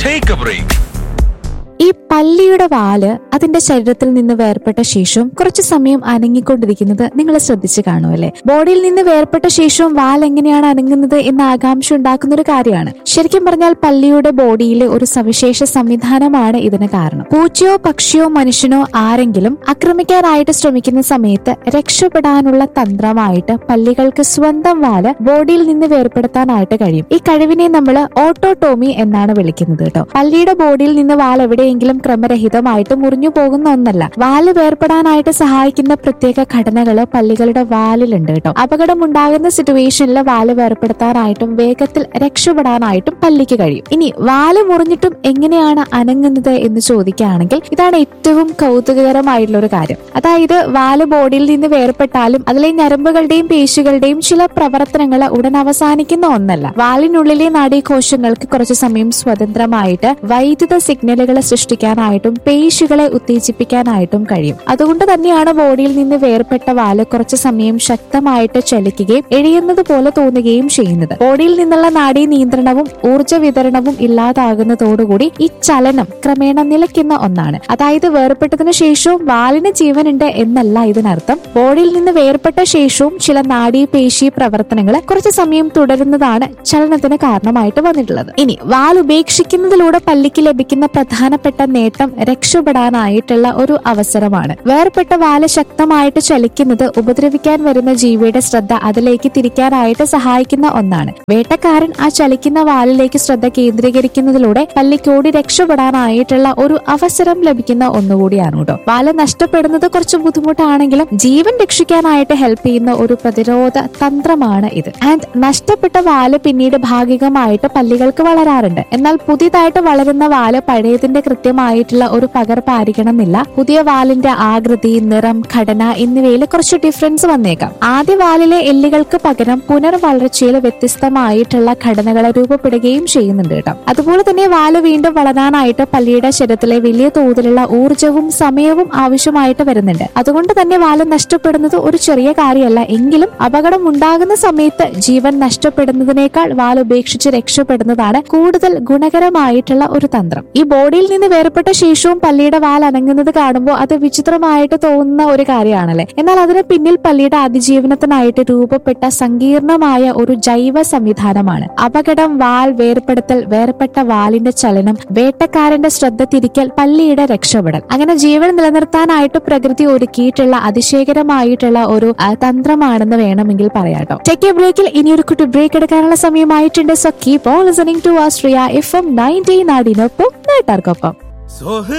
Take a break. ഈ പല്ലിയുടെ വാല് അതിന്റെ ശരീരത്തിൽ നിന്ന് വേർപെട്ട ശേഷവും കുറച്ചു സമയം അനങ്ങിക്കൊണ്ടിരിക്കുന്നത് നിങ്ങൾ ശ്രദ്ധിച്ചു കാണുമല്ലേ ബോഡിയിൽ നിന്ന് വേർപെട്ട ശേഷവും വാൽ എങ്ങനെയാണ് അനങ്ങുന്നത് എന്ന ആകാംക്ഷ ഉണ്ടാക്കുന്ന ഒരു കാര്യമാണ് ശരിക്കും പറഞ്ഞാൽ പല്ലിയുടെ ബോഡിയിലെ ഒരു സവിശേഷ സംവിധാനമാണ് ഇതിന് കാരണം പൂച്ചയോ പക്ഷിയോ മനുഷ്യനോ ആരെങ്കിലും ആക്രമിക്കാനായിട്ട് ശ്രമിക്കുന്ന സമയത്ത് രക്ഷപ്പെടാനുള്ള തന്ത്രമായിട്ട് പല്ലികൾക്ക് സ്വന്തം വാല് ബോഡിയിൽ നിന്ന് വേർപെടുത്താനായിട്ട് കഴിയും ഈ കഴിവിനെ നമ്മൾ ഓട്ടോട്ടോമി എന്നാണ് വിളിക്കുന്നത് കേട്ടോ പല്ലിയുടെ ബോഡിയിൽ നിന്ന് വാൽ എവിടെയെങ്കിലും ക്രമരഹിതമായിട്ട് മുറിഞ്ഞു പോകുന്ന ഒന്നല്ല വാല് വേർപെടാനായിട്ട് സഹായിക്കുന്ന പ്രത്യേക ഘടനകള് പല്ലികളുടെ വാലിലുണ്ട് കേട്ടോ അപകടം ഉണ്ടാകുന്ന സിറ്റുവേഷനിൽ വാല് വേർപെടുത്താനായിട്ടും വേഗത്തിൽ രക്ഷപ്പെടാനായിട്ടും പല്ലിക്ക് കഴിയും ഇനി വാല് മുറിഞ്ഞിട്ടും എങ്ങനെയാണ് അനങ്ങുന്നത് എന്ന് ചോദിക്കുകയാണെങ്കിൽ ഇതാണ് ഏറ്റവും കൗതുകകരമായിട്ടുള്ള ഒരു കാര്യം അതായത് വാല് ബോഡിയിൽ നിന്ന് വേർപെട്ടാലും അതിലെ ഞരമ്പുകളുടെയും പേശികളുടെയും ചില പ്രവർത്തനങ്ങൾ ഉടൻ അവസാനിക്കുന്ന ഒന്നല്ല വാലിനുള്ളിലെ നാഡീകോശങ്ങൾക്ക് കുറച്ചു സമയം സ്വതന്ത്രമായിട്ട് വൈദ്യുത സിഗ്നലുകൾ സൃഷ്ടിക്കാനായിട്ടും പേശികളെ ഉത്തേജിപ്പിക്കാനായിട്ടും കഴിയും അതുകൊണ്ട് തന്നെയാണ് ബോഡിയിൽ നിന്ന് വേർപെട്ട വാല് കുറച്ചു സമയം ശക്തമായിട്ട് ചലിക്കുകയും എഴിയുന്നത് പോലെ തോന്നുകയും ചെയ്യുന്നത് ബോഡിയിൽ നിന്നുള്ള നാഡീ നിയന്ത്രണവും ഊർജ്ജ വിതരണവും ഇല്ലാതാകുന്നതോടുകൂടി ഈ ചലനം ക്രമേണ നിലയ്ക്കുന്ന ഒന്നാണ് അതായത് വേർപെട്ടതിനു ശേഷവും വാലിന് ജീവനുണ്ട് എന്നല്ല ഇതിനർത്ഥം ബോഡിയിൽ നിന്ന് വേർപെട്ട ശേഷവും ചില നാഡീ പേശി പ്രവർത്തനങ്ങൾ കുറച്ചു സമയം തുടരുന്നതാണ് ചലനത്തിന് കാരണമായിട്ട് വന്നിട്ടുള്ളത് ഇനി വാൽ ഉപേക്ഷിക്കുന്നതിലൂടെ പല്ലിക്ക് ലഭിക്കുന്ന പ്രധാനപ്പെട്ട നേട്ടം രക്ഷപ്പെടാനായിട്ടുള്ള ഒരു അവസരമാണ് വേർപെട്ട വാല് ശക്തമായിട്ട് ചലിക്കുന്നത് ഉപദ്രവിക്കാൻ വരുന്ന ജീവിയുടെ ശ്രദ്ധ അതിലേക്ക് തിരിക്കാനായിട്ട് സഹായിക്കുന്ന ഒന്നാണ് വേട്ടക്കാരൻ ആ ചലിക്കുന്ന വാലിലേക്ക് ശ്രദ്ധ കേന്ദ്രീകരിക്കുന്നതിലൂടെ പല്ലിക്കോടി രക്ഷപ്പെടാനായിട്ടുള്ള ഒരു അവസരം ലഭിക്കുന്ന ഒന്നുകൂടിയാണ് കേട്ടോ വാല് നഷ്ടപ്പെടുന്നത് കുറച്ച് ബുദ്ധിമുട്ടാണെങ്കിലും ജീവൻ രക്ഷിക്കാനായിട്ട് ഹെൽപ്പ് ചെയ്യുന്ന ഒരു പ്രതിരോധ തന്ത്രമാണ് ഇത് ആൻഡ് നഷ്ടപ്പെട്ട വാല് പിന്നീട് ഭാഗികമായിട്ട് പല്ലികൾക്ക് വളരാറുണ്ട് എന്നാൽ പുതിയതായിട്ട് വളരുന്ന വാല് പഴയതിന്റെ കൃത്യമായിട്ടുള്ള ഒരു പകർപ്പായിരിക്കണമെന്നില്ല പുതിയ വാലിന്റെ ആകൃതി നിറം ഘടന എന്നിവയിൽ കുറച്ച് ഡിഫറൻസ് വന്നേക്കാം ആദ്യ വാലിലെ എല്ലുകൾക്ക് പകരം പുനർവളർച്ചയിൽ വ്യത്യസ്തമായിട്ടുള്ള ഘടനകൾ രൂപപ്പെടുകയും ചെയ്യുന്നുണ്ട് കേട്ടോ അതുപോലെ തന്നെ വാല് വീണ്ടും വളരാനായിട്ട് പല്ലിയുടെ ശരീരത്തിലെ വലിയ തോതിലുള്ള ഊർജവും സമയവും ആവശ്യമായിട്ട് വരുന്നുണ്ട് അതുകൊണ്ട് തന്നെ വാല് നഷ്ടപ്പെടുന്നത് ഒരു ചെറിയ കാര്യമല്ല എങ്കിലും അപകടം ഉണ്ടാകുന്ന സമയത്ത് ജീവൻ നഷ്ടപ്പെടുന്നതിനേക്കാൾ വാൽ ഉപേക്ഷിച്ച് രക്ഷപ്പെടുന്നതാണ് കൂടുതൽ ഗുണകരമായിട്ടുള്ള ഒരു തന്ത്രം ഈ ബോഡിയിൽ നിന്ന് വേർപെട്ട ശേഷവും പല്ലിയുടെ വാൽ അനങ്ങുന്നത് കാണുമ്പോൾ അത് വിചിത്രമായിട്ട് തോന്നുന്ന ഒരു കാര്യമാണല്ലേ എന്നാൽ അതിന് പിന്നിൽ പല്ലിയുടെ അതിജീവനത്തിനായിട്ട് രൂപപ്പെട്ട സങ്കീർണമായ ഒരു ജൈവ സംവിധാനമാണ് അപകടം വാൽ വേർപെടുത്തൽ വേർപെട്ട വാലിന്റെ ചലനം വേട്ടക്കാരന്റെ ശ്രദ്ധ തിരിക്കൽ പല്ലിയുടെ രക്ഷപ്പെടൽ അങ്ങനെ ജീവൻ നിലനിർത്താനായിട്ട് പ്രകൃതി ഒരുക്കിയിട്ടുള്ള അതിശയകരമായിട്ടുള്ള ഒരു ആ, തന്ത്രമാണെന്ന് വേണമെങ്കിൽ പറയാട്ടോ ടെക് ബ്രേക്കിൽ ഇനി ഒരു കുട്ടി ബ്രേക്ക് എടുക്കാനുള്ള സമയമായിട്ടുണ്ട് so keep on listening to ആസ്ട്രിയ എഫ് എം നയൻറ്റീൻ നാടിനൊപ്പം നാട്ടാർക്കൊപ്പം